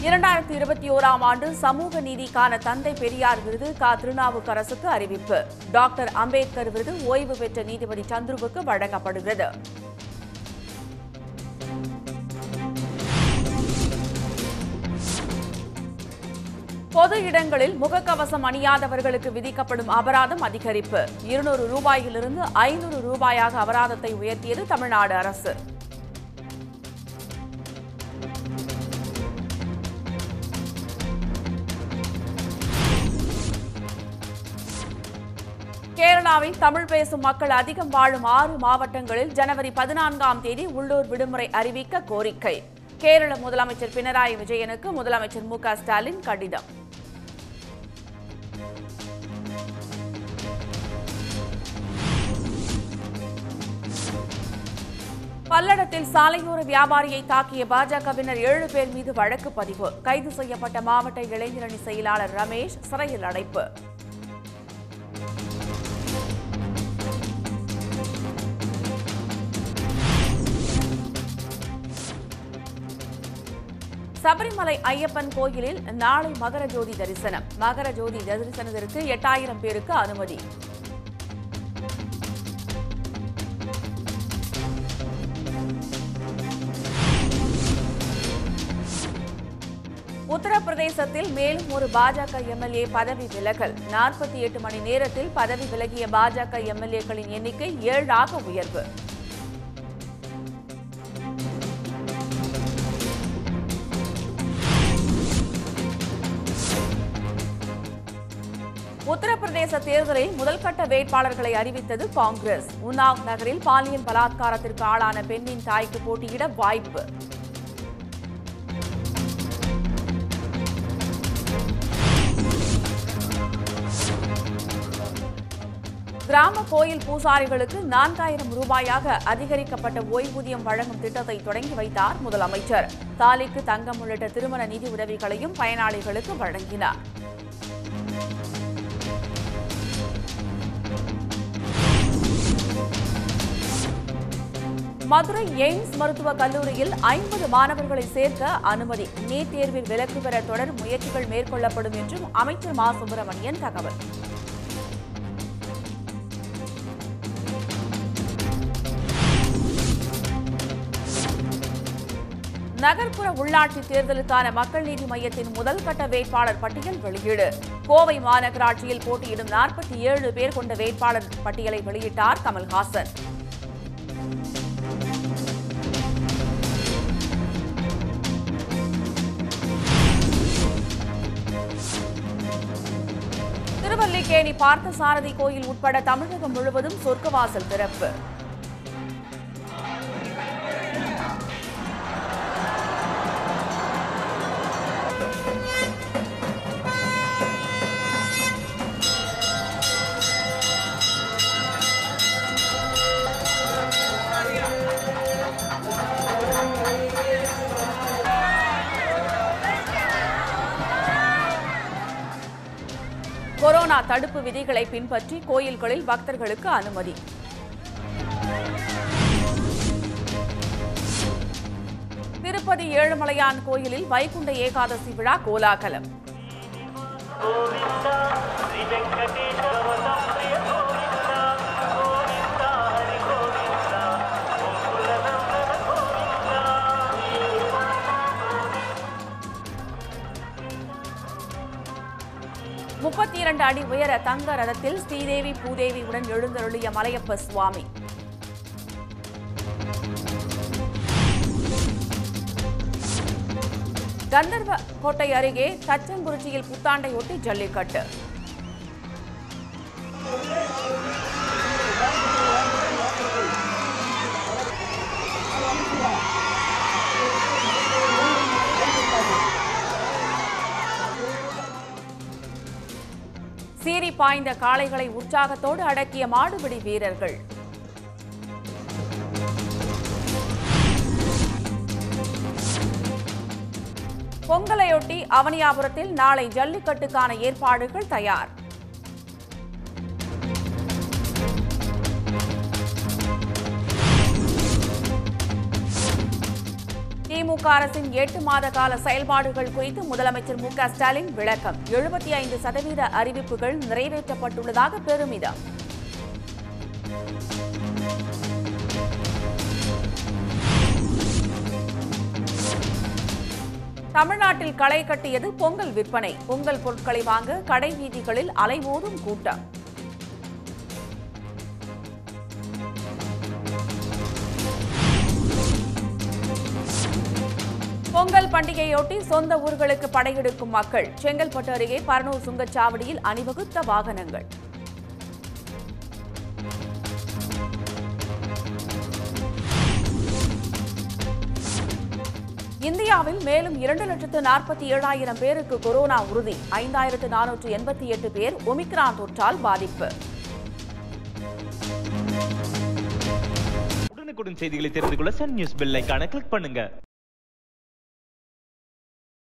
இரண்டாயிரத்தி இருபத்தி ஓராம் ஆண்டு சமூக நீதிக்கான தந்தை பெரியார் விருது க திருநாவுக்கரசுக்கு அறிவிப்பு டாக்டர் அம்பேத்கர் விருது ஓய்வு பெற்ற நீதிபதி சந்துருவுக்கு வழங்கப்படுகிறது பொது இடங்களில் முகக்கவசம் அணியாதவர்களுக்கு விதிக்கப்படும் அபராதம் அதிகரிப்பு இருநூறு ரூபாயிலிருந்து ஐநூறு ரூபாயாக அபராதத்தை உயர்த்தியது தமிழ்நாடு அரசு கேரளாவில் தமிழ் பேசும் மக்கள் அதிகம் வாழும் ஆறு மாவட்டங்களில் ஜனவரி பதினான்காம் தேதி உள்ளூர் விடுமுறை அறிவிக்க கோரிக்கை கேரள முதலமைச்சர் பினராயி விஜயனுக்கு முதலமைச்சர் மு க ஸ்டாலின் கடிதம் பல்லடத்தில் சாலையோர வியாபாரியை தாக்கிய பாஜகவினர் ஏழு பேர் மீது வழக்கு பதிவு கைது செய்யப்பட்ட மாவட்ட இளைஞரணி செயலாளர் ரமேஷ் சிறையில் அடைப்பு சபரிமலை ஐயப்பன் கோயிலில் நாளை மகர ஜோதி தரிசனம் மகர ஜோதி தரிசனத்திற்கு எட்டாயிரம் பேருக்கு அனுமதி உத்தரப்பிரதேசத்தில் மேலும் ஒரு பாஜக எம்எல்ஏ பதவி விலகல் நாற்பத்தி எட்டு மணி நேரத்தில் பதவி விலகிய பாஜக எம்எல்ஏக்களின் எண்ணிக்கை ஏழாக உயர்வு உத்தரப்பிரதேச தேர்தலில் முதல்கட்ட வேட்பாளர்களை அறிவித்தது காங்கிரஸ் உன்னாவ் நகரில் பாலியல் பலாத்காரத்திற்கு ஆளான பெண்ணின் தாய்க்கு போட்டியிட வாய்ப்பு கிராம கோயில் பூசாரிகளுக்கு நான்காயிரம் ரூபாயாக அதிகரிக்கப்பட்ட ஓய்வூதியம் வழங்கும் திட்டத்தை தொடங்கி வைத்தார் முதலமைச்சர் தாலிக்கு தங்கம் உள்ளிட்ட திருமண நிதி உதவிகளையும் பயனாளிகளுக்கு வழங்கினார் மதுரை எய்ம்ஸ் மருத்துவக் கல்லூரியில் ஐம்பது மாணவர்களை சேர்க்க அனுமதி நீட் தேர்வில் விலக்கு பெற தொடர் முயற்சிகள் மேற்கொள்ளப்படும் என்றும் அமைச்சர் மா சுப்பிரமணியன் தகவல் நகர்ப்புற உள்ளாட்சி தேர்தலுக்கான மக்கள் நீதி மையத்தின் முதல் கட்ட வேட்பாளர் பட்டியல் வெளியீடு கோவை மாநகராட்சியில் போட்டியிடும் நாற்பத்தி ஏழு பேர் கொண்ட வேட்பாளர் பட்டியலை வெளியிட்டார் கமல்ஹாசன் திருவல்லிக்கேணி பார்த்தசாரதி கோயில் உட்பட தமிழகம் முழுவதும் சொர்க்கவாசல் திறப்பு கொரோனா தடுப்பு விதிகளை பின்பற்றி கோயில்களில் பக்தர்களுக்கு அனுமதி திருப்பதி ஏழுமலையான் கோயிலில் வைகுண்ட ஏகாதசி விழா கோலாகலம் முப்பத்தி இரண்டு அடி உயர தங்க ரதத்தில் ஸ்ரீதேவி பூதேவியுடன் எழுந்தருளிய மலையப்ப சுவாமி கந்தர்வ கோட்டை அருகே தச்சங்குறிச்சியில் புத்தாண்டையொட்டி ஜல்லிக்கட்டு சீறி பாய்ந்த காளைகளை உற்சாகத்தோடு அடக்கிய மாடுபிடி வீரர்கள் பொங்கலையொட்டி அவனியாபுரத்தில் நாளை ஜல்லிக்கட்டுக்கான ஏற்பாடுகள் தயார் திமுக அரசின் எட்டு மாத கால செயல்பாடுகள் குறித்து முதலமைச்சர் மு க ஸ்டாலின் விளக்கம் எழுபத்தி ஐந்து சதவீத அறிவிப்புகள் நிறைவேற்றப்பட்டுள்ளதாக பெருமிதம் தமிழ்நாட்டில் களை கட்டியது பொங்கல் விற்பனை பொங்கல் பொருட்களை வாங்க கடை வீதிகளில் அலைமோதும் கூட்டம் பொங்கல் பண்டிகையொட்டி சொந்த ஊர்களுக்கு படையெடுக்கும் மக்கள் செங்கல்பட்டு அருகே பரனூர் சுங்கச்சாவடியில் அணிவகுத்த வாகனங்கள் இந்தியாவில் மேலும் இரண்டு லட்சத்து நாற்பத்தி ஏழாயிரம் பேருக்கு கொரோனா உறுதி ஐந்தாயிரத்து நானூற்று எண்பத்தி எட்டு பேர் ஒமிக்ரான் தொற்றால் பாதிப்பு உடனுக்குடன் செய்திகளை தெரிந்து கொள்ள சன் நியூஸ் பெல் ஐகானை கிளிக் பண்ணுங்க